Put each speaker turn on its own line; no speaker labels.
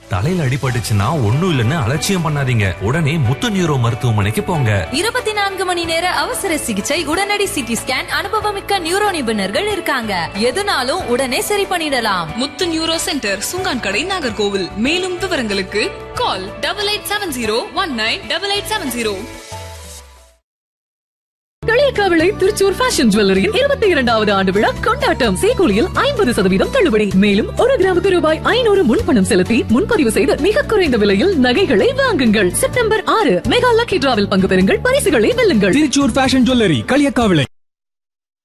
தலையில அடிபட்டுச்சுன்னா ஒண்ணும் இல்லைன்னு அலட்சியம் பண்ணாதீங்க உடனே முத்து நியூரோ மருத்துவமனைக்கு போங்க
இருபத்தி நான்கு மணி நேர அவசர சிகிச்சை உடனடி சிடி ஸ்கேன் அனுபவமிக்க நியூரோ நிபுணர்கள் இருக்காங்க எதுனாலும் உடனே சரி பண்ணிடலாம்
முத்து நியூரோ சென்டர் சுங்கான் கடை நாகர்கோவில் மேலும் விவரங்களுக்கு call double eight seven zero one nine double eight seven zero
Kaliyakkavilai Thrissur fashion ஜுவல்லரியின் இருபத்தி இரண்டாவது ஆண்டு விழா கொண்டாட்டம் சேகூலியில் ஐம்பது சதவீதம் தள்ளுபடி மேலும் ஒரு கிராமுக்கு ரூபாய் ஐநூறு முன்பணம் செலுத்தி முன்பதிவு செய்து மிக குறைந்த விலையில் நகைகளை வாங்குங்கள் செப்டம்பர் ஆறு மெகா லக்கி டிராவில் பங்கு பெறுங்கள் பரிசுகளை வெல்லுங்கள்
திருச்சூர் ஃபேஷன் ஜுவல்லரி களியக்காவிளை